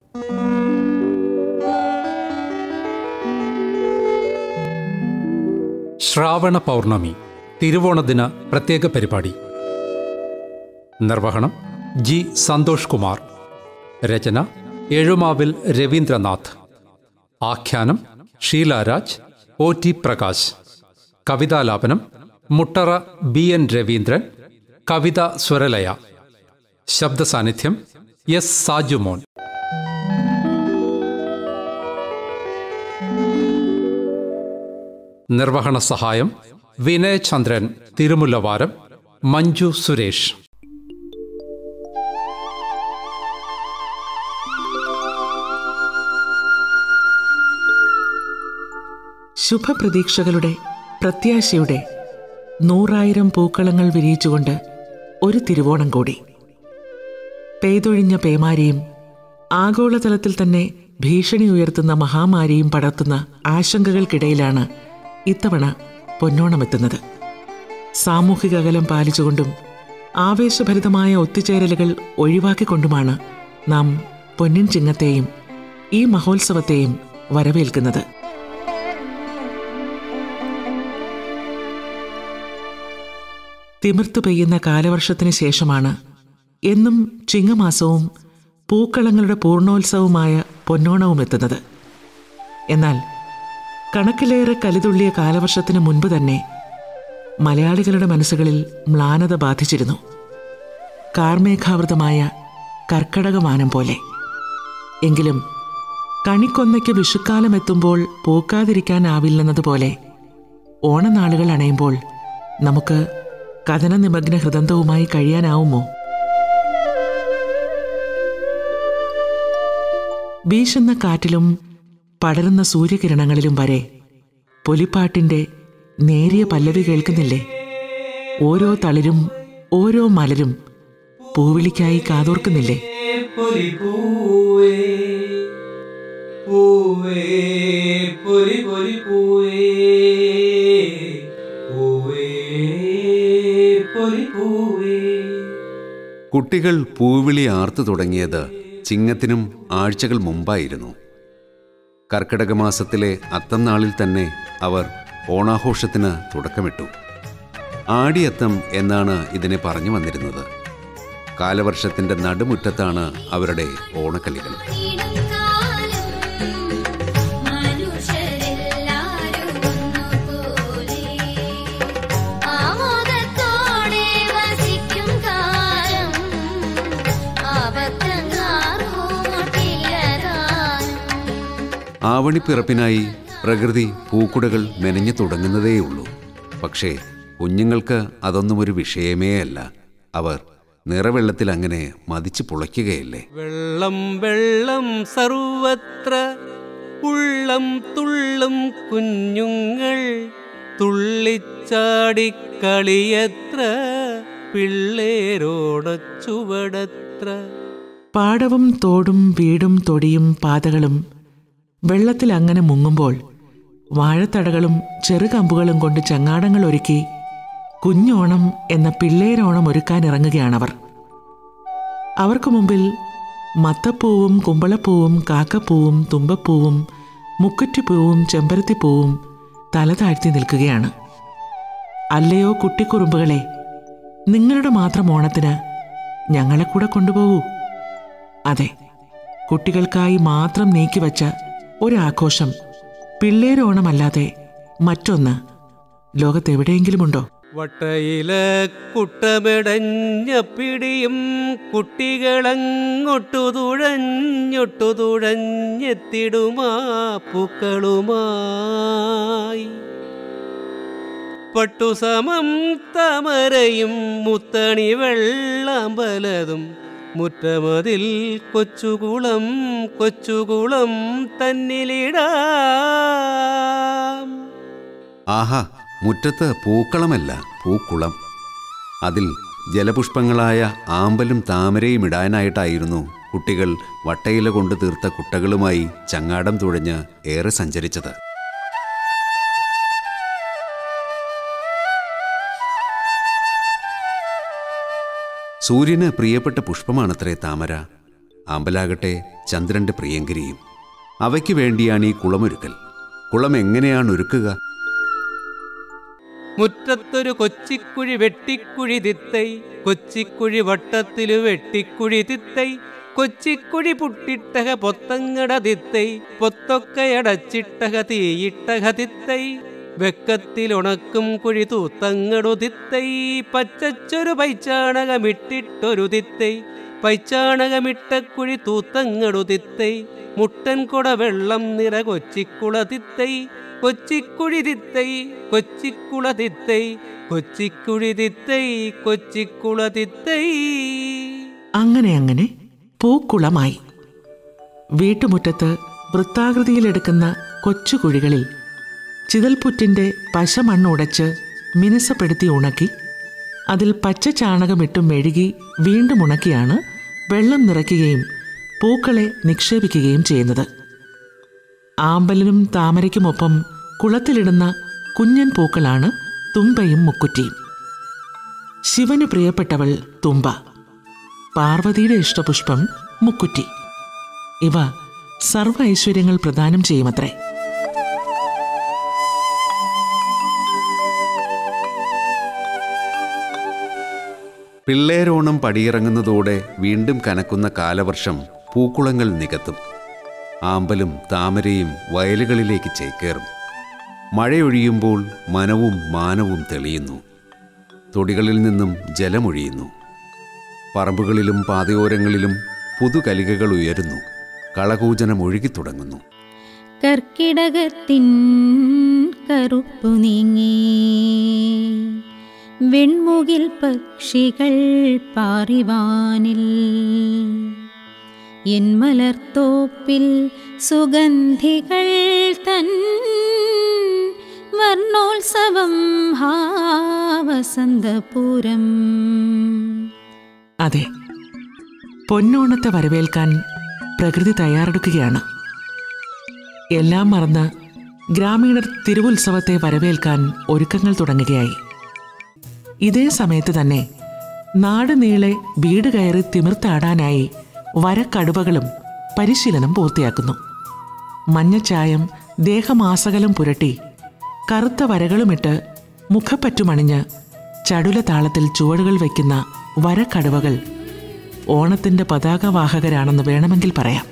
ശ്രാവണ പൗർണമി തിരുവോണദിന പ്രത്യേക പരിപാടി നിർവഹണം ജി സന്തോഷ് കുമാർ രചന എഴുമാവിൽ രവീന്ദ്രനാഥ് ആഖ്യാനം ഷീലാരാജ് ഒ ടി പ്രകാശ് കവിതാലാപനം മുട്ടറ ബി എൻ രവീന്ദ്രൻ കവിത സ്വരലയ ശബ്ദ സാന്നിധ്യം എസ് സാജുമോൻ നിർവഹണ സഹായം വിനയ് ചന്ദ്രൻ തിരുമുല്ലവാരം മഞ്ജു സുരേഷ് ശുഭപ്രതീക്ഷകളുടെ പ്രത്യാശയുടെ നൂറായിരം പൂക്കളങ്ങൾ വിരിയിച്ചുകൊണ്ട് ഒരു തിരുവോണം കൂടി പെയ്തൊഴിഞ്ഞ പേമാരിയും ആഗോളതലത്തിൽ തന്നെ ഭീഷണി ഉയർത്തുന്ന മഹാമാരിയും പടർത്തുന്ന ആശങ്കകൾക്കിടയിലാണ് ഇത്തവണ പൊന്നോണമെത്തുന്നത് സാമൂഹിക അകലം പാലിച്ചുകൊണ്ടും ആവേശഭരിതമായ ഒത്തുചേരലുകൾ ഒഴിവാക്കിക്കൊണ്ടുമാണ് നാം പൊന്നിൻ ചിങ്ങത്തെയും ഈ മഹോത്സവത്തെയും വരവേൽക്കുന്നത് തിമിർത്തു പെയ്യുന്ന കാലവർഷത്തിന് ശേഷമാണ് എന്നും ചിങ്ങമാസവും പൂക്കളങ്ങളുടെ പൂർണ്ണോത്സവമായ പൊന്നോണവും എത്തുന്നത് എന്നാൽ കണക്കിലേറെ കലിതുള്ളിയ കാലവർഷത്തിന് മുൻപ് തന്നെ മലയാളികളുടെ മനസ്സുകളിൽ മ്ലാനത ബാധിച്ചിരുന്നു കാർമേഘാവൃതമായ കർക്കടകമാനം പോലെ എങ്കിലും കണിക്കൊന്നയ്ക്ക് വിഷുക്കാലം എത്തുമ്പോൾ പൂക്കാതിരിക്കാനാവില്ലെന്നതുപോലെ ഓണനാളുകൾ അണയുമ്പോൾ നമുക്ക് കഥന നിമഗ്ന ഹൃദന്തവുമായി കഴിയാനാവുമോ വീശുന്ന കാറ്റിലും പടരുന്ന സൂര്യകിരണങ്ങളിലും വരെ പൊലിപ്പാട്ടിന്റെ നേരിയ പല്ലവി കേൾക്കുന്നില്ലേ ഓരോ തളിരും ഓരോ മലരും പൂവിളിക്കായി കാതോർക്കുന്നില്ലേ പൊലി പൂവേ പൂവേ പൊലി പൊലി പൂവേ പൂവേ പൊലി പൂവേ കുട്ടികൾ പൂവിളി ആർത്തു തുടങ്ങിയത് ചിങ്ങത്തിനും ആഴ്ചകൾ മുമ്പായിരുന്നു കർക്കിടക മാസത്തിലെ അത്തം നാളിൽ തന്നെ അവർ ഓണാഘോഷത്തിന് തുടക്കമിട്ടു ആടിയത്തം എന്നാണ് ഇതിനെ പറഞ്ഞു വന്നിരുന്നത് കാലവർഷത്തിന്റെ നടുമുറ്റത്താണ് അവരുടെ ഓണക്കളികൾ കാലം മനുഷ്യരെല്ലാരും ഒന്നുപോലെ ആമോദത്തോടെ വസിക്കും കാലം ആപത്തങ്ങാറൂട്ടിലതാനും ആവണിപ്പിറപ്പിനായി പ്രകൃതി പൂക്കുടകൾ മെനഞ്ഞു തുടങ്ങുന്നതേയുള്ളൂ പക്ഷേ കുഞ്ഞുങ്ങൾക്ക് അതൊന്നും ഒരു വിഷയമേ അല്ല അവർ നിറവെള്ളത്തിൽ അങ്ങനെ മതിച്ചു പുളയ്ക്കുകയല്ലേ വെള്ളം വെള്ളം സർവത്ര ഉള്ളം തുള്ളും കുഞ്ഞുങ്ങൾ തുള്ളിച്ചാടിക്കളിയത്ര പിള്ളേരോടച്ചുവടത്ര പാടവും തോടും വീടും തൊടിയും പാതകളും വെള്ളത്തിൽ അങ്ങനെ മുങ്ങുമ്പോൾ വാഴത്തടകളും ചെറുകമ്പുകളും കൊണ്ട് ചങ്ങാടങ്ങൾ ഒരുക്കി കുഞ്ഞോണം എന്ന പിള്ളേരോണം ഒരുക്കാൻ ഇറങ്ങുകയാണവർ അവർക്ക് മുമ്പിൽ മത്തപ്പൂവും കുമ്പളപ്പൂവും കാക്കപ്പൂവും തുമ്പപ്പൂവും മുക്കുറ്റിപ്പൂവും ചെമ്പരത്തിപ്പൂവും തല താഴ്ത്തി നിൽക്കുകയാണ് അല്ലയോ കുട്ടിക്കുറുമ്പുകളെ നിങ്ങളുടെ മാത്രം ഓണത്തിന് ഞങ്ങളെ കൂടെ കൊണ്ടുപോകൂ അതെ കുട്ടികൾക്കായി മാത്രം നീക്കിവച്ച ഒരാഘോഷം പിള്ളേരോണമല്ലാതെ മറ്റൊന്ന് ലോകത്തെവിടെയെങ്കിലുമുണ്ടോ വട്ടയില കുട്ടമെടഞ്ഞ പിടിയും കുട്ടികളങ്ങൊട്ടു തുഴഞ്ഞൊട്ടു തുഴഞ്ഞെത്തിടുമാ പൂക്കളുമായി പട്ടുസമം തമരയും മുത്തണി വെള്ളാമ്പലതും മുറ്റമതിൽ കൊച്ചുകുളം കൊച്ചുകുളം തന്നിലിടാം ആഹാ മുറ്റത്ത് പൂക്കളമല്ല പൂക്കുളം അതിൽ ജലപുഷ്പങ്ങളായ ആമ്പലും താമരയും ഇടാനായിട്ടായിരുന്നു കുട്ടികൾ വട്ടയില കൊണ്ട് തീർത്ത കുട്ടകളുമായി ചങ്ങാടം തുഴഞ്ഞ് ഏറെ സഞ്ചരിച്ചത് സൂര്യന് പ്രിയപ്പെട്ട പുഷ്പമാണത്രേ താമര ആമ്പലാകട്ടെ ചന്ദ്രന്റെ പ്രിയങ്കരിയും അവയ്ക്ക് വേണ്ടിയാണ് ഈ കുളമൊരുക്കൽ കുളം എങ്ങനെയാണ് ഒരുക്കുക മുറ്റത്തൊരു കൊച്ചിക്കുഴി വെട്ടിക്കുഴി തിത്തൈ കൊച്ചിക്കുഴി വട്ടത്തിലു വെട്ടിക്കുഴി തിത്തൈ കൊച്ചിക്കുഴി പുട്ടിട്ടക പൊത്തങ്ങട തിത്തൈ പൊത്തൊക്കയടച്ചിട്ടക തീയിട്ടക തിത്തൈ വെക്കത്തിലുണക്കും കുഴി തൂത്തങ്ങടു തിത്തൈ പച്ചച്ചൊരു പൈച്ചാണകമിട്ടിട്ടൊരു തിത്തൈ പൈച്ചാണകമിട്ട കുഴി തൂത്തങ്ങടു തിത്തൈ മുട്ടൻ കൊട വെള്ളം നിറ കൊച്ചിക്കുള തിത്തൈ കൊച്ചിക്കുഴി തിത്തൈ കൊച്ചിക്കുള തിത്തൈ കൊച്ചിക്കുഴി തിത്തൈ കൊച്ചിക്കുള തിത്തൈ അങ്ങനെ അങ്ങനെ പൂക്കുളമായി വീട്ടുമുറ്റത്ത് വൃത്താകൃതിയിലെടുക്കുന്ന കൊച്ചു കുഴികളിൽ ചിതൽപുറ്റിൻ്റെ പശമണ്ണ് ഉടച്ച് മിനുസപ്പെടുത്തി ഉണക്കി അതിൽ പച്ച ചാണകമിട്ടും മെഴുകി വീണ്ടും ഉണക്കിയാണ് വെള്ളം നിറയ്ക്കുകയും പൂക്കളെ നിക്ഷേപിക്കുകയും ചെയ്യുന്നത് ആമ്പലിനും താമരയ്ക്കുമൊപ്പം കുളത്തിലിടുന്ന കുഞ്ഞൻ പൂക്കളാണ് തുമ്പയും മുക്കുറ്റിയും ശിവന് പ്രിയപ്പെട്ടവൾ തുമ്പ പാർവതിയുടെ ഇഷ്ടപുഷ്പം മുക്കുറ്റി ഇവ സർവ ഐശ്വര്യങ്ങൾ പ്രദാനം ചെയ്യുമത്രേ പിള്ളേരോണം പടിയിറങ്ങുന്നതോടെ വീണ്ടും കനക്കുന്ന കാലവർഷം പൂക്കുളങ്ങൾ നികത്തും ആമ്പലും താമരയും വയലുകളിലേക്ക് ചേക്കേറും മഴയൊഴിയുമ്പോൾ മനവും മാനവും തെളിയുന്നു തൊടികളിൽ നിന്നും ജലമൊഴിയുന്നു പറമ്പുകളിലും പാതയോരങ്ങളിലും പുതുകലികകൾ ഉയരുന്നു കളകൂജനം ഒഴുകിത്തുടങ്ങുന്നു കർക്കിടകത്തിൻ കറുപ്പു നീങ്ങി വെൺമുകിൽ പക്ഷികൾ പാറിവാനിൽ എൻ മലർത്തോപ്പിൽ സുഗന്ധികൾ തൻ വർണ്ണോത്സവം ഹാ വസന്തപൂരം അതെ പൊന്നോണത്തെ വരവേൽക്കാൻ പ്രകൃതി തയ്യാറെടുക്കുകയാണ് എല്ലാം മറന്ന് ഗ്രാമീണർ തിരുവുത്സവത്തെ വരവേൽക്കാൻ ഒരുക്കങ്ങൾ തുടങ്ങുകയായി ഇതേ സമയത്ത് തന്നെ നാട് നീളെ വീട് കയറി തിമിർത്താടാനായി വരക്കടുവകളും പരിശീലനം പൂർത്തിയാക്കുന്നു മഞ്ഞച്ചായം ദേഹമാസകലം പുരട്ടി കറുത്ത വരകളുമിട്ട് മുഖപ്പറ്റുമണിഞ്ഞ് ചടുല താളത്തിൽ ചുവടുകൾ വയ്ക്കുന്ന വരക്കടുവകൾ ഓണത്തിന്റെ പതാകവാഹകരാണെന്ന് വേണമെങ്കിൽ പറയാം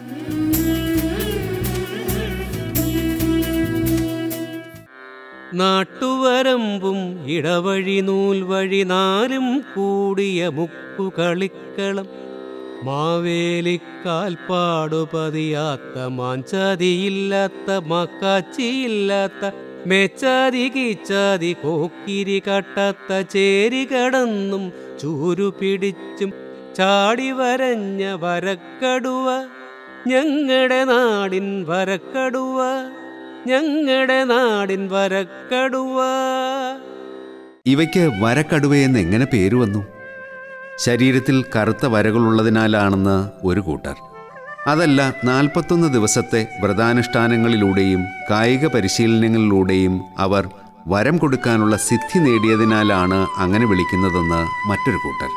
നാട്ടുവരമ്പും ഇടവഴി നൂൽ വഴി നാലും കൂടിയ മുക്കു കളിക്കളം മാവേലിക്കാൽ പാടുപതിയാത്ത മാഞ്ചാതിയില്ലാത്ത മക്കാച്ചിയില്ലാത്ത മേച്ചാതി കീച്ചാതി കോക്കിരി കട്ടാത്ത ചേരി കടന്നും ചൂരു പിടിച്ചും ചാടി വരഞ്ഞ വരക്കടുവ ഞങ്ങളുടെ നാടിൻ വരക്കടുവ ഞങ്ങളുടെ നാടിൻ വരക്കടുവ ഇവയ്ക്ക് വരക്കടുവയെന്ന് എങ്ങനെ പേര് വന്നു ശരീരത്തിൽ കറുത്ത വരകളുള്ളതിനാലാണെന്ന് ഒരു കൂട്ടർ അതല്ല നാൽപ്പത്തൊന്ന് ദിവസത്തെ വ്രതാനുഷ്ഠാനങ്ങളിലൂടെയും കായിക പരിശീലനങ്ങളിലൂടെയും അവർ വരം കൊടുക്കാനുള്ള സിദ്ധി നേടിയതിനാലാണ് അങ്ങനെ വിളിക്കുന്നതെന്ന് മറ്റൊരു കൂട്ടർ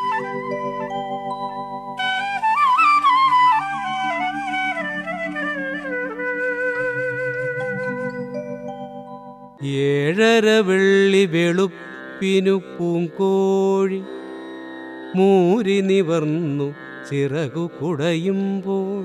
ഏഴര വെള്ളി വെളുപ്പിനു പൂങ്കോഴി മൂരി നിവർന്നു ചിറകു കുടയുമ്പോൾ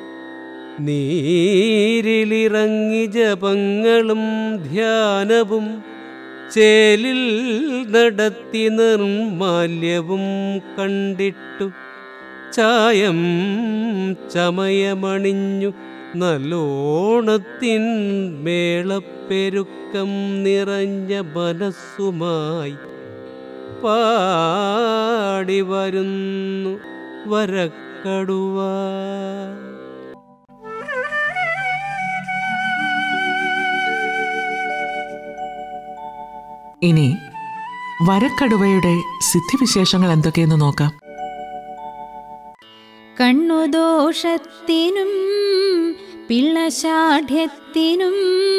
നീരിലിറങ്ങി ജപങ്ങളും ധ്യാനവും ചേലിൽ നടത്തി നിർമാല്യവും കണ്ടിട്ടു ചായം ചമയമണിഞ്ഞു നല്ലോണത്തിൻ മേളപ്പെരുക്കം നിറഞ്ഞ മനസ്സുമായി പാടി വരുന്നു വരക്കടുവ ഇനി വരക്കടുവയുടെ സിദ്ധിവിശേഷങ്ങൾ എന്തൊക്കെയെന്ന് നോക്കാം കണ്ണുദോഷത്തിനും പിള്ളശാഠ്യത്തിനും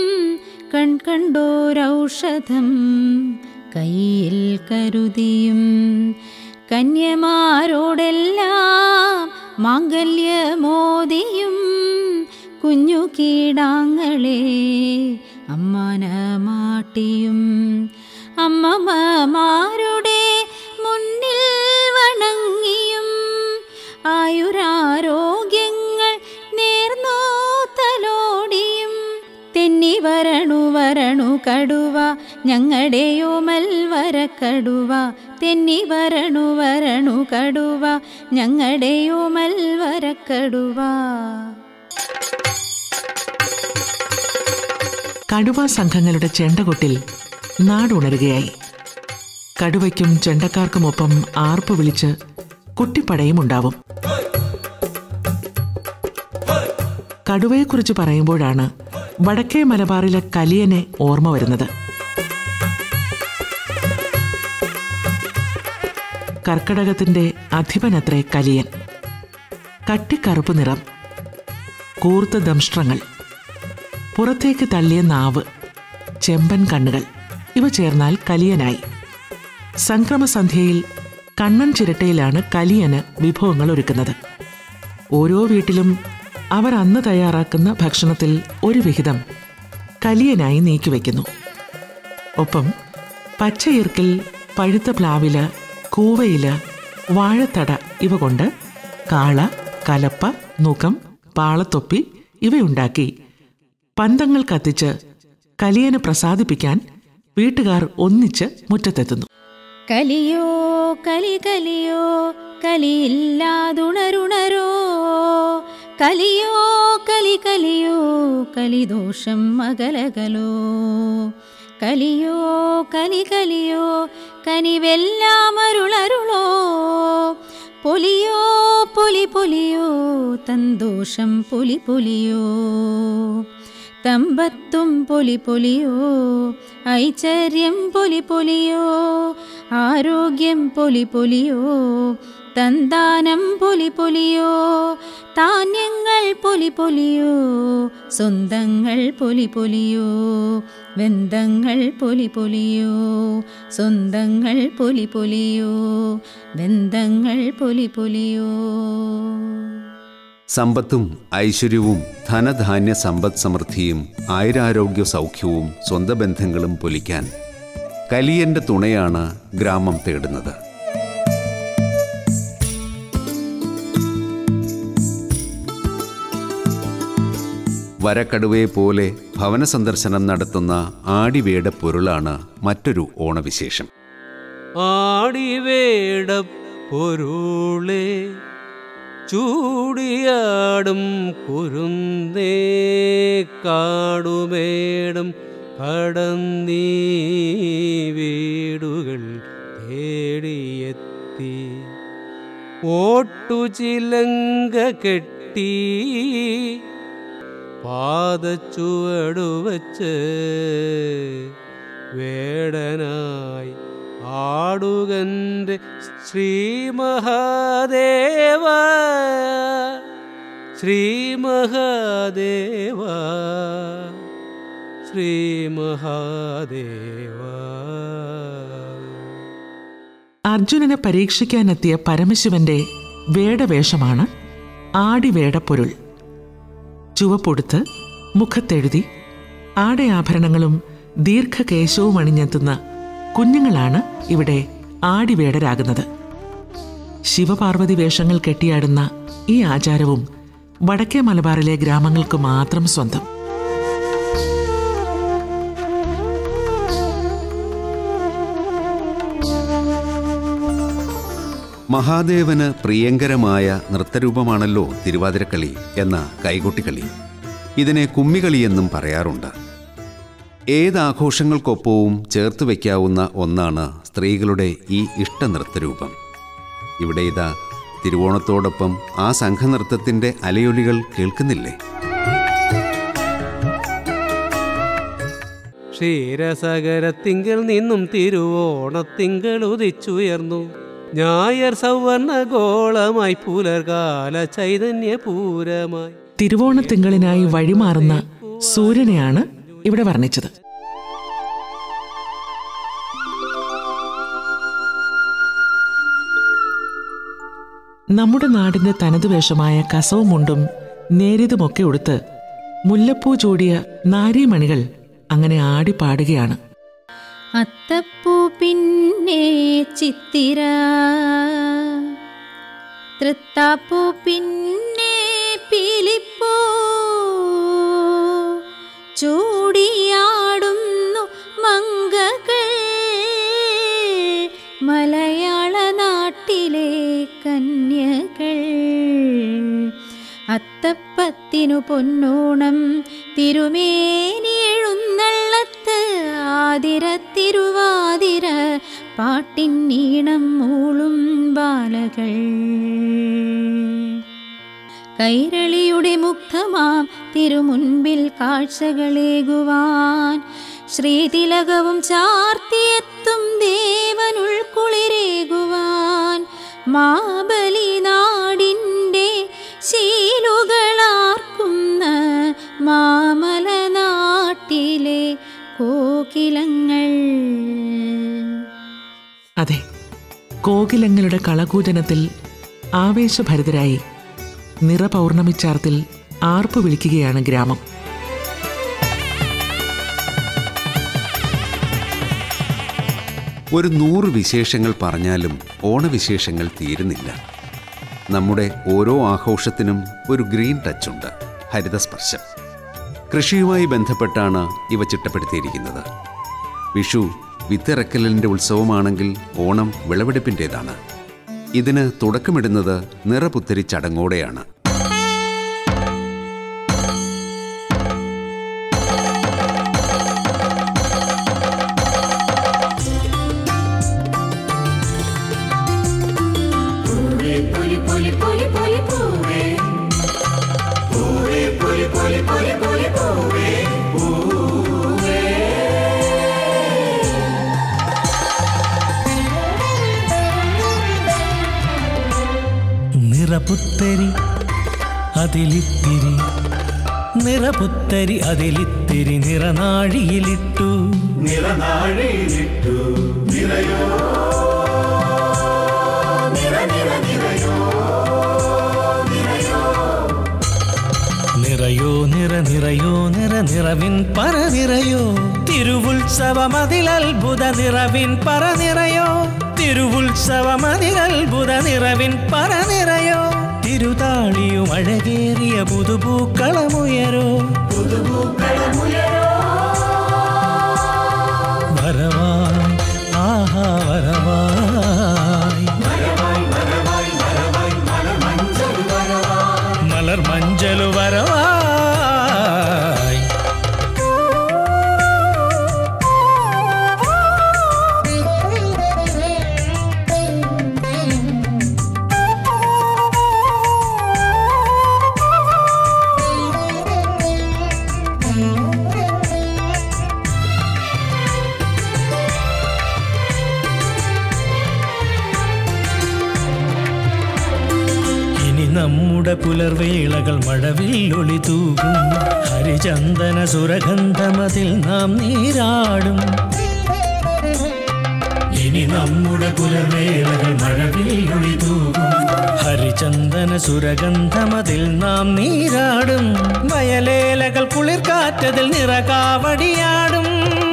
കൺകണ്ടോരൗഷധം കയ്യിൽ കരുതിയും കന്യമാരോടെല്ലാം മാംഗല്യമോദിയും കുഞ്ഞു കീടാങ്ങളെ അമ്മനമാട്ടിയും അമ്മമാരുടെ മുന്നിൽ വണങ്ങിയും ആയുരാരോഗ്യങ്ങൾ നേർന്നോ തലോടിയും തെന്നി വരണു വരണു കടുവ ഞങ്ങളുടെയോമൽ വരക്കടുവ തെന്നി വരണു വരണു കടുവ ഞങ്ങളുടെയോമൽ വരക്കടുവ കടുവ സംഘങ്ങളുടെ ചെണ്ടകൊട്ടിൽ നാടുണരുകയായി കടുവയ്ക്കും ചെണ്ടക്കാർക്കുമൊപ്പം ആർപ്പ് വിളിച്ച് കുട്ടിപ്പടയും ഉണ്ടാവും കടുവയെക്കുറിച്ച് പറയുമ്പോഴാണ് വടക്കേ മലബാറിലെ കലിയനെ ഓർമ്മ വരുന്നത് കർക്കടകത്തിന്റെ അധിപനത്രേ കലിയൻ കട്ടിക്കറുപ്പ് നിറം കൂർത്ത ദംഷ്ട്രങ്ങൾ പുറത്തേക്ക് തള്ളിയ നാവ് ചെമ്പൻ കണ്ണുകൾ ഇവ ചേർന്നാൽ കലിയനായി സംക്രമസന്ധ്യയിൽ കണ്ണൻ ചിരട്ടയിലാണ് കലിയന് വിഭവങ്ങൾ ഒരുക്കുന്നത് ഓരോ വീട്ടിലും അവർ അന്ന് തയ്യാറാക്കുന്ന ഭക്ഷണത്തിൽ ഒരു വിഹിതം കലിയനായി നീക്കിവെക്കുന്നു ഒപ്പം പച്ചയിർക്കിൽ പഴുത്ത പ്ലാവില കൂവയില വാഴത്തട ഇവ കൊണ്ട് കാള കലപ്പ നുകം പാളത്തൊപ്പി ഇവയുണ്ടാക്കി പന്തങ്ങൾ കത്തിച്ച് കലിയനെ പ്രസാദിപ്പിക്കാൻ വീട്ടുകാർ ഒന്നിച്ച് മുറ്റത്തെത്തുന്നു കലിയോ കലി കലിയോ കലിയില്ലാതുണരുണരോ കലിയോ കലി കലിയോ കലിദോഷം അകലകലോ കലിയോ കലി കലിയോ കനിവെല്ലാം അരുളരുളോ പൊലിയോ പൊലി പൊലിയോ തന്തോഷം പൊലി പൊലിയോ തമ്പത്തും പൊലി പൊലിയോ ഐശ്വര്യം പൊലി പൊലിയോ ആരോഗ്യം പൊലി പൊലിയോ തന്താനം പൊലി പൊലിയോ ധാന്യങ്ങൾ പൊലി പൊലിയോ സ്വന്തങ്ങൾ പൊലി പൊലിയോ ബന്ധങ്ങൾ പൊലി പൊലിയോ സ്വന്തങ്ങൾ പൊലി പൊലിയോ ബന്ധങ്ങൾ പൊലി പൊലിയോ സമ്പത്തും ഐശ്വര്യവും ധനധാന്യ സമ്പദ് സമൃദ്ധിയും ആയുരാരോഗ്യ സൗഖ്യവും സ്വന്തം ബന്ധങ്ങളും പൊലിക്കാൻ കലിയന്റെ തുണയാണ് ഗ്രാമം തേടുന്നത് വരക്കടുവയെ പോലെ ഭവന സന്ദർശനം നടത്തുന്ന ആടിവേട പൊരുളാണ് മറ്റൊരു ഓണവിശേഷം ആടിവേട പൊരുളേ ചൂടിയാടും കുരുന്നേ കാടുമേടും കടന്നീ വീടുകൾ തേടിയെത്തി ഓട്ടുചിലങ്ക കെട്ടി പാദച്ചുവടു വച്ച് വേടനായി ആടുകന്റെ ശ്രീ മഹാദേവ ശ്രീ മഹാദേവ ശ്രീ മഹാദേവ അർജുനനെ പരീക്ഷിക്കാനെത്തിയ പരമശിവന്റെ വേടവേഷമാണ് ആടിവേടപ്പൊരുൾ ചുവപ്പൊടുത്ത് മുഖത്തെഴുതി ആടയാഭരണങ്ങളും ദീർഘകേശവും അണിഞ്ഞെത്തുന്ന കുഞ്ഞുങ്ങളാണ് ഇവിടെ ആടിവേടരാകുന്നത് ശിവപാർവതി വേഷങ്ങൾ കെട്ടിയാടുന്ന ഈ ആചാരവും വടക്കേ മലബാറിലെ ഗ്രാമങ്ങൾക്ക് മാത്രം സ്വന്തം മഹാദേവന് പ്രിയങ്കരമായ നൃത്തരൂപമാണല്ലോ തിരുവാതിരക്കളി എന്ന കൈകൊട്ടിക്കളി ഇതിനെ കുമ്മികളി എന്നും പറയാറുണ്ട് ഏത് ആഘോഷങ്ങൾക്കൊപ്പവും ചേർത്ത് വയ്ക്കാവുന്ന ഒന്നാണ് സ്ത്രീകളുടെ ഈ ഇഷ്ട നൃത്തരൂപം ഇവിടെ ഇതാ തിരുവോണത്തോടൊപ്പം ആ സംഘനൃത്തത്തിൻ്റെ അലയൊലികൾ കേൾക്കുന്നില്ലേ ക്ഷീരസകരത്തിങ്കൽ നിന്നും തിരുവോണത്തിങ്കൾ ഉദിച്ചുയർന്നു ഞായർ സവർണ ഗോളമായി പുലർകാല ചൈതന്യപൂരമായി തിരുവോണത്തിങ്കളിനായി വഴിമാറുന്ന സൂര്യനെയാണ് ഇവിടെ വർണ്ണിച്ചത് നമ്മുടെ നാടിന്റെ തനതു വേഷമായ കസവും മുണ്ടും നേരിതുമൊക്കെ ഉടുത്ത് മുല്ലപ്പൂ ചൂടിയ നാരീമണികൾ അങ്ങനെ ആടിപ്പാടുകയാണ് അത്തപ്പൂ പിന്നെ ചിത്തിര തൃത്താപ്പൂ പിന്നെ പീലിപ്പൂ ചൂടിയാടുന്നു മങ്കകൾ മലയാള നാട്ടിലെ കന്യകൾ അത്തപ്പത്തിനു പൊന്നോണം തിരുമേനി എഴുന്നള്ളത്ത് ആതിര തിരുവാതിര പാട്ടിൻ നീണം മൂളും ബാലകൾ കൈരളിയുടെ മുഗ്ധമാം തിരുമുൻപിൽ കാഴ്ചകളേകുവാൻ ശ്രീതിലകവും ചാർത്തിയെത്തും ദേവനുൾക്കുളിരേകുവാൻ മാബലി നാടിൻ്റെ ശീലുകളാർക്കുന്ന മാമല നാട്ടിലെ കോകിലങ്ങൾ അതെ കോകിലങ്ങളുടെ കളകൂജനത്തിൽ ആവേശഭരിതരായി നിറപൗർണമിച്ചാർത്തിൽ ആർപ്പു വിളിക്കുകയാണ് ഗ്രാമം ഒരു നൂറ് വിശേഷങ്ങൾ പറഞ്ഞാലും ഓണവിശേഷങ്ങൾ തീരുന്നില്ല നമ്മുടെ ഓരോ ആഘോഷത്തിനും ഒരു ഗ്രീൻ ടച്ചുണ്ട് ഹരിതസ്പർശം കൃഷിയുമായി ബന്ധപ്പെട്ടാണ് ഇവ ചിട്ടപ്പെടുത്തിയിരിക്കുന്നത് വിഷു വിത്തിറക്കലിൻ്റെ ഉത്സവമാണെങ്കിൽ ഓണം വിളവെടുപ്പിൻ്റേതാണ് ഇതിന് തുടക്കമിടുന്നത് നിറപുത്തരി ചടങ്ങോടെയാണ് നിറപുത്തരി അതിലിത്തിരി നിറപുത്തരി അതിലിത്തിരി നിറനാഴിയിലിട്ടു നിറനാഴിയിലിട്ടു നിറയോ നിറയോ നിറ നിറയോ നിറ നിറവിൻ പറ നിറയോ തിരുവുത്സവമതിലത്ഭുത നിറവിൻ പറ നിറയോ തിരുവുത്സവമതിലത്ഭുത നിറവിൻ പറ നിറയോ തിരുതാളിയും അഴകേറിയ പുതുപൂക്കളമുയരോ വരവായി ആഹാ വരവായി മലർ മഞ്ചലു വരവായി ഇനി നമ്മുടെ പുലർവേളകൾ മഴവിൽ ഒളി തൂകും ഹരിചന്ദന സുരഗന്ധമതിൽ നാം നീരാടും ഇനി നമ്മുടെ പുലർവേളകൾ മഴവിൽ ഒളി തൂകും ഹരിചന്ദന സുരഗന്ധമതിൽ നാം നീരാടും വയലേലകൾ കുളിർക്കാറ്റതിൽ നിറകാവടിയാടും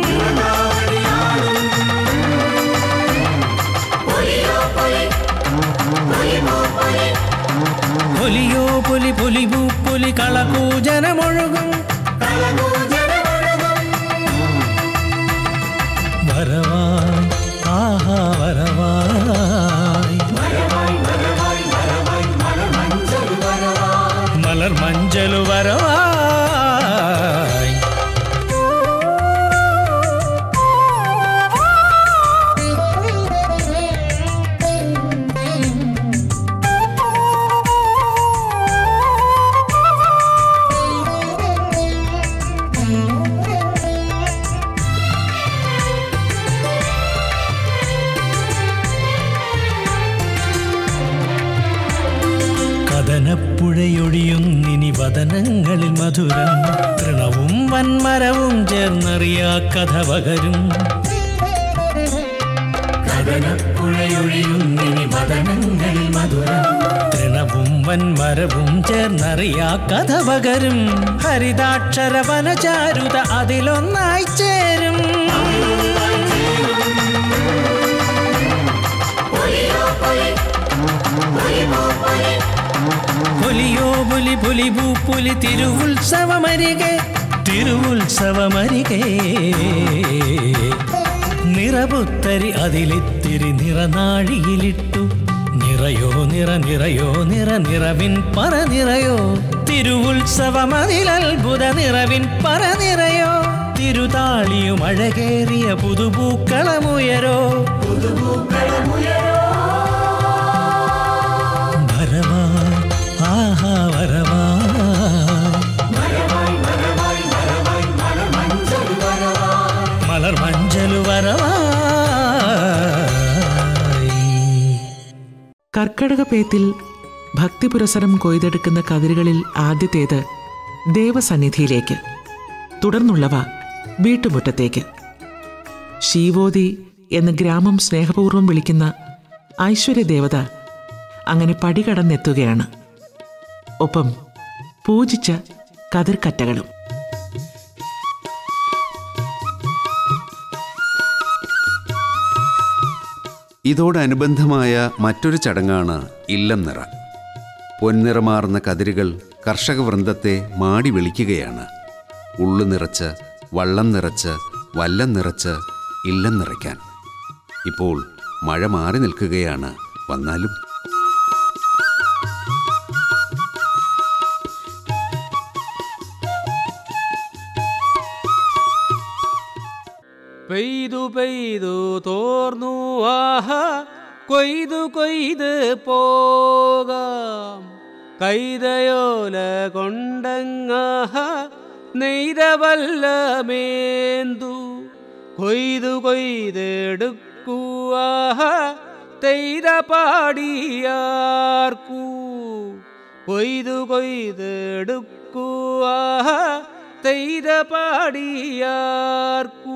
പൊലിയോ പൊലി പൊലി പൂപ്പൊലി കളകൂജനമൊഴുകും വരവായി ആഹാ വരവായി മലർ മഞ്ചലു വരവായി കഥനപ്പുഴയൊഴിയുന്നിനി വദനങ്ങളിൽ മധുരം തൃണവും വൻമരവും ചേർന്നറിയാ കഥ പകരും മദനപ്പുഴയൊഴിയുന്നിനി മദനങ്ങളിൽ മധുരം തൃണവും വൻമരവും ചേർന്നറിയാ കഥ പകരും ഹരിതാക്ഷര വനചാരുത അതിലൊന്നായി ചേരും പുലിയോ പുലി പുലി ഭൂപ്പുലി തിരുവുത്സവമരികെ തിരുവുത്സവമരികെ നിറപുത്തരി അതിലിത്തിരി നിറനാഴിയിലിട്ടു നിറയോ നിറ നിറയോ നിറ നിറവിൻ പറ നിറയോ തിരുവുത്സവമതിലത്ഭുത നിറവിൻ പറ നിറയോ തിരുതാളിയും അഴകേറിയ പുതുപൂക്കളമുയരോ വരവാ ആഹാ വരവാ മലർ മഞ്ചലു വരവായി കർക്കടകപേത്തിൽ ഭക്തിപുരസരം കൊയ്തെടുക്കുന്ന കതിരുകളിൽ ആദ്യത്തേത് ദേവസന്നിധിയിലേക്ക് തുടർന്നുള്ളവ വീട്ടുമുറ്റത്തേക്ക് ശീവോതി എന്ന് ഗ്രാമം സ്നേഹപൂർവ്വം വിളിക്കുന്ന ഐശ്വര്യദേവത അങ്ങനെ പടികടന്നെത്തുകയാണ് ഒപ്പം പൂജിച്ച കതിർക്കറ്റകളും ഇതോടനുബന്ധമായ മറ്റൊരു ചടങ്ങാണ് ഇല്ലം നിറ പൊൻനിറമാർന്ന കതിരുകൾ കർഷക വൃന്ദത്തെ മാടി വിളിക്കുകയാണ് ഉള്ളു നിറച്ച് വള്ളം നിറച്ച് വല്ലം നിറച്ച് ഇല്ലം നിറയ്ക്കാൻ ഇപ്പോൾ മഴ മാറി നിൽക്കുകയാണ് വന്നാലും പെയ്തു പെയ്തു തോർന്നു ആഹ കൊയ്തു കൊയ്ത് പോകാം കൈതയോല കൊണ്ടങ്ങാഹ നെയ്തവല്ലമേന്തു കൊയ്തു കൊയ്തെടുക്കുവാഹ തെയ്ത പാടിയാർക്കൂ കൊയ്തു കൊയ്തെടുക്കുവാഹ തെയ്ത പാടിയാർക്കൂ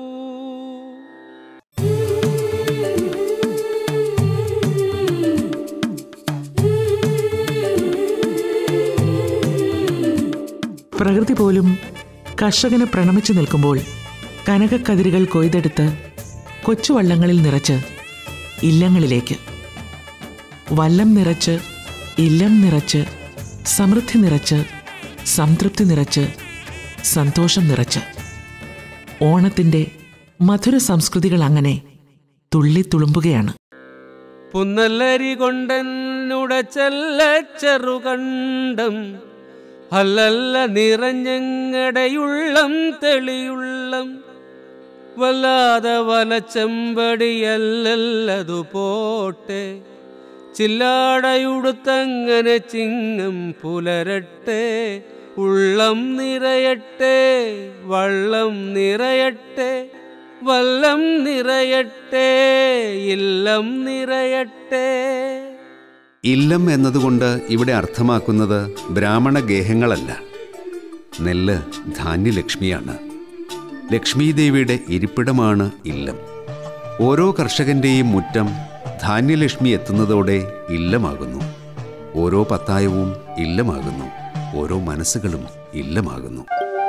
പ്രകൃതി പോലും കർഷകനെ പ്രണമിച്ചു നിൽക്കുമ്പോൾ കനകക്കതിരുകൾ കൊയ്തെടുത്ത് കൊച്ചുവള്ളങ്ങളിൽ നിറച്ച് ഇല്ലങ്ങളിലേക്ക് വല്ലം നിറച്ച് ഇല്ലം നിറച്ച് സമൃദ്ധി നിറച്ച് സംതൃപ്തി നിറച്ച് സന്തോഷം നിറച്ച് ഓണത്തിൻ്റെ മധുര സംസ്കൃതികൾ അങ്ങനെ തുള്ളിത്തുളുമ്പുകയാണ് പുന്നല്ലരി കൊണ്ടെന്നുടച്ചല്ല ചെറുകണ്ടം അല്ലല്ല നിറഞ്ഞങ്ങടയുള്ളം തെളിയുള്ളം വല്ലാതെ വലച്ചെമ്പടിയല്ലല്ലതു പോട്ടെ ചില്ലാടയുടുത്തങ്ങനെ ചിങ്ങം പുലരട്ടെ ഉള്ളം നിറയട്ടെ വള്ളം നിറയട്ടെ വല്ലം നിറയട്ടെ ഇല്ലം നിറയട്ടെ ഇല്ലം എന്നതുകൊണ്ട് ഇവിടെ അർത്ഥമാക്കുന്നത് ബ്രാഹ്മണ ഗേഹങ്ങളല്ല നെല്ല് ധാന്യലക്ഷ്മിയാണ് ലക്ഷ്മീദേവിയുടെ ഇരിപ്പിടമാണ് ഇല്ലം ഓരോ കർഷകന്റെയും മുറ്റം ധാന്യലക്ഷ്മി എത്തുന്നതോടെ ഇല്ലമാകുന്നു ഓരോ പത്തായവും ഇല്ലമാകുന്നു ഓരോ മനസ്സുകളും ഇല്ലമാകുന്നു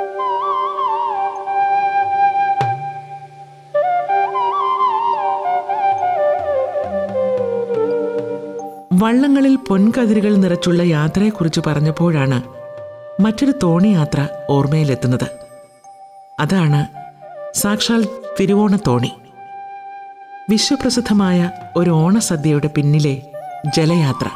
വള്ളങ്ങളിൽ പൊൻകതിരുകൾ നിറച്ചുള്ള യാത്രയെക്കുറിച്ച് പറഞ്ഞപ്പോഴാണ് മറ്റൊരു തോണിയാത്ര ഓർമ്മയിലെത്തുന്നത് അതാണ് സാക്ഷാൽ തിരുവോണത്തോണി വിശ്വപ്രസിദ്ധമായ ഒരു ഓണസദ്യയുടെ പിന്നിലെ ജലയാത്ര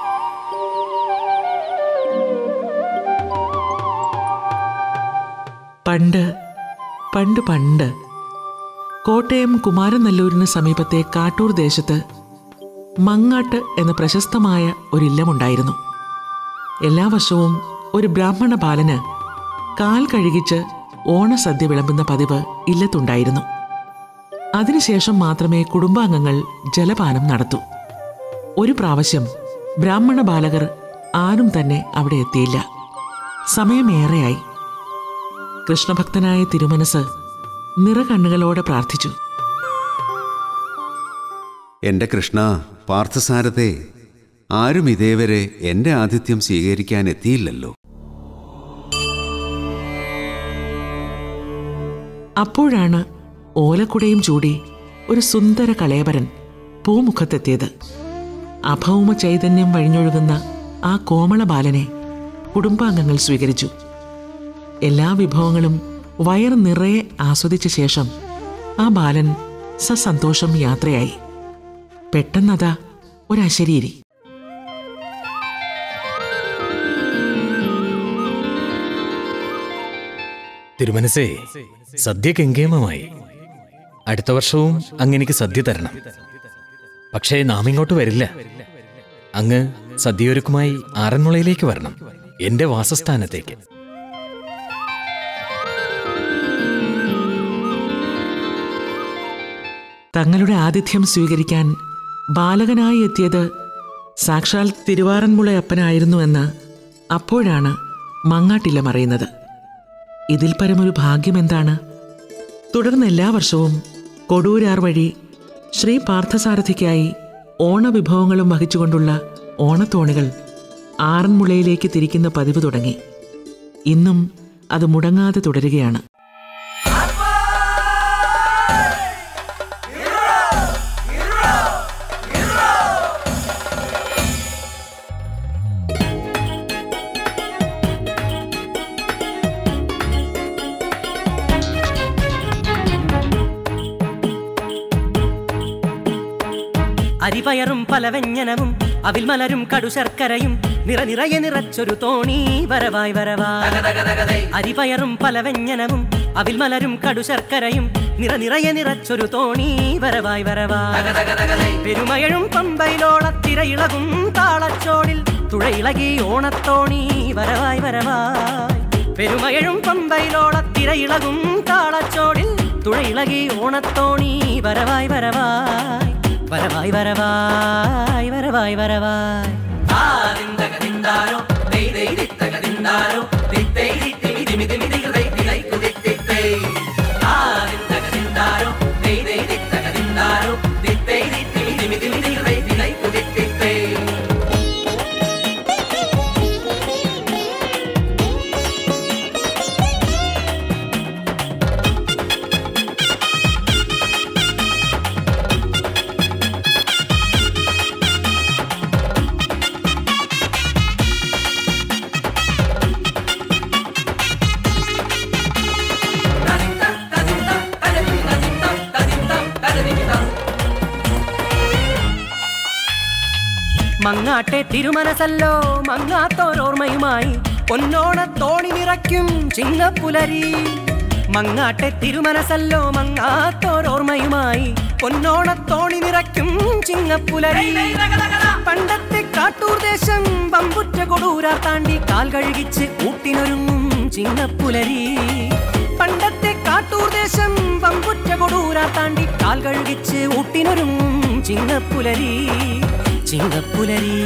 പണ്ട് പണ്ട് പണ്ട് കോട്ടയം കുമാരനല്ലൂരിന് സമീപത്തെ കാട്ടൂർ ദേശത്ത് മങ്ങാട്ട് എന്ന പ്രശസ്തമായ ഒരില്ലമുണ്ടായിരുന്നു എല്ലാ വർഷവും ഒരു ബ്രാഹ്മണ ബാലന് കാൽ കഴുകിച്ച് ഓണസദ്യ വിളമ്പുന്ന പതിവ് ഇല്ലത്തുണ്ടായിരുന്നു അതിനുശേഷം മാത്രമേ കുടുംബാംഗങ്ങൾ ജലപാനം നടത്തൂ ഒരു പ്രാവശ്യം ബ്രാഹ്മണ ബാലകർ ആരും തന്നെ അവിടെ എത്തിയില്ല സമയമേറെയായി കൃഷ്ണഭക്തനായ തിരുമനസ് നിറകണ്ണുകളോടെ പ്രാർത്ഥിച്ചു എൻ്റെ കൃഷ്ണ പാർത്ഥസാരഥേ ആരും ഇതേവരെ എൻ്റെ ആതിഥ്യം സ്വീകരിക്കാൻ എത്തിയില്ലല്ലോ അപ്പോഴാണ് ഓലക്കുടയും ചൂടി ഒരു സുന്ദര കളയവരൻ പൂമുഖത്തെത്തിയത് അഭൗമ ചൈതന്യം വഴിഞ്ഞൊഴുകുന്ന ആ കോമള ബാലനെ കുടുംബാംഗങ്ങൾ സ്വീകരിച്ചു എല്ലാ വിഭവങ്ങളും വയർ നിറയെ ആസ്വദിച്ച ശേഷം ആ ബാലൻ സസന്തോഷം യാത്രയായി പെട്ടെന്നതാ ഒരശരീരി തിരുമനസേ സദ്യ കെങ്കേമമായി അടുത്ത വർഷവും അങ്ങെനിക്ക് സദ്യ തരണം പക്ഷേ നാം ഇങ്ങോട്ട് വരില്ല അങ്ങ് സദ്യയൊരുക്കുമായി ആറന്മുളയിലേക്ക് വരണം എന്റെ വാസസ്ഥാനത്തേക്ക് തങ്ങളുടെ ആതിഥ്യം സ്വീകരിക്കാൻ ബാലകനായി എത്തിയത് സാക്ഷാൽ തിരുവാറന്മുളയപ്പനായിരുന്നുവെന്ന് അപ്പോഴാണ് മങ്ങാട്ടില്ലം അറിയുന്നത് ഇതിൽ പരമൊരു ഭാഗ്യം എന്താണ് തുടർന്ന് എല്ലാ വർഷവും കൊടൂരാർ വഴി ശ്രീ പാർത്ഥസാരഥിക്കായി ഓണവിഭവങ്ങളും വഹിച്ചുകൊണ്ടുള്ള ഓണത്തോണികൾ ആറന്മുളയിലേക്ക് തിരിക്കുന്ന പതിവ് തുടങ്ങി ഇന്നും അത് മുടങ്ങാതെ തുടരുകയാണ് അരിപയറും പലവ്യഞ്ജനവും അവിൽ മലരും കടുശർക്കരയും നിറ നിറയെ നിറച്ചൊരു തോണി വരവായി വരവായി അരിപയറും പലവ്യഞ്ജനവും അവിൽ മലരും കടുശർക്കരയും നിറ നിറയെ നിറച്ചൊരു തോണി വരവായി വരവായി പെരുമഴഴും പമ്പയിലോളത്തിരയിളകും താളച്ചോടിൽ തുഴയിളകി ഓണത്തോണി വരവായി വരവായി പെരുമഴഴും പമ്പയിലോളത്തിരയിളകും താളച്ചോടിൽ തുഴയിളകി ഓണത്തോണി വരവായി വരവായി വരവായി വരവായി വരവായി വരവായി മങ്ങാട്ടെ തിരുമനസല്ലോ മങ്ങാത്തോരോർമ്മയുമായി പൊന്നോണ തോണി നിറയ്ക്കും ചിങ്ങപ്പുലരി മങ്ങാട്ടെ തിരുമനസല്ലോ മങ്ങാത്തോരോർമ്മയുമായി പൊന്നോണ തോണി നിറയ്ക്കും ചിങ്ങപ്പുലരി പണ്ടത്തെ കാട്ടൂർ ദേശം പമ്പുറ്റ കൊടൂരാ താണ്ടി കാൽ കഴുകിച്ച് ഊട്ടിനൊരുങ്ങും ചിങ്ങപ്പുലരി പണ്ടത്തെ കാട്ടൂർ ദേശം പമ്പുറ്റ കൊടൂരാ താണ്ടി കാൽ കഴുകിച്ച് ഊട്ടിനൊരുങ്ങും ചിങ്ങപ്പുലരി ചിങ്ങപ്പുലരി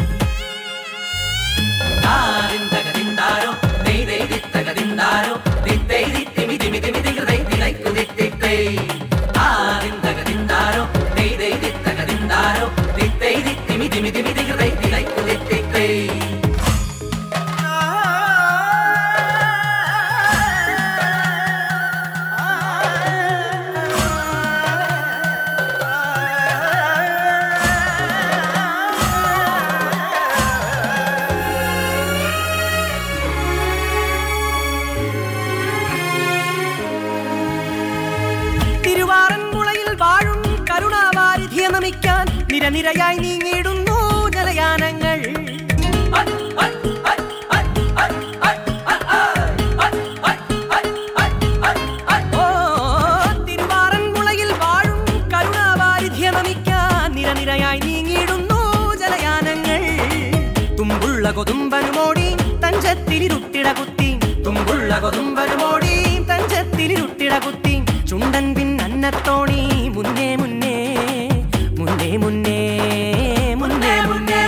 തിരുവാറന്മുളയിൽ വാഴും കരുണാവാരിധിയെ നമിക്കാൻ നിരനിരയായി നീങ്ങിയിടുന്നു ജലയാനങ്ങൾ ഓ, തിരുവാറന്മുളയിൽ വാഴും കരുണാവാരിധിയെ നമിക്കാൻ നിരനിരയായി നീങ്ങിയിടുന്നു ജലയാനങ്ങൾ തുമ്പുള്ള കൊതുമ്പനുമോടി തഞ്ചത്തിലിരുട്ടിട കുത്തി തുമ്പുള്ള കൊതുമ്പനുമോടി തഞ്ചത്തിലിരുട്ടിട കുത്തി ചുണ്ടൻ പിൻ അന്നത്തോണി മുന്നേ മുന്നേ മുന്നേ മുന്നേ മുന്നേ മുന്നേ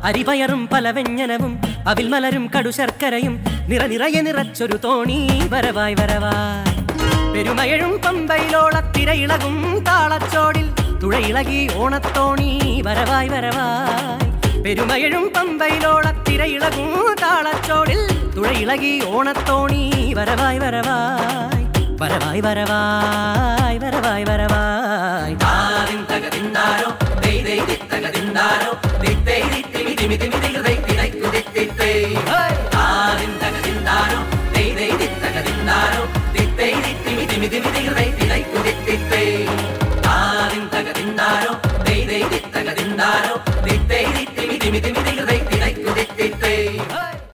അരിപയറും പല വ്യഞ്ജനവും അവിൽ മലരും കടുശർക്കരയും നിറ നിറയെ നിറച്ചൊരു തോണി വരവായി വരവായി പെരുമയഴും പമ്പയിലോളത്തിരയിളകും താളച്ചോടിൽ തുഴയിളകി ഓണത്തോണി വരവായി വരവായി പെരുമയഴും പമ്പയിലോളത്തിരയിളകും താളച്ചോടിൽ തുഴയിളകി ഓണത്തോണി വരവായി വരവായി വരവായി വരവായി വരവായി വരവായി താരിൻ തകതിന്താരോ ദൈ ദൈ ദിത്തകതിന്താരോ ദിത്തൈ ദിത്തിമി തിമി തിമി ദിഗ ദൈ തിടൈക്കു ദിത്തിത്തൈ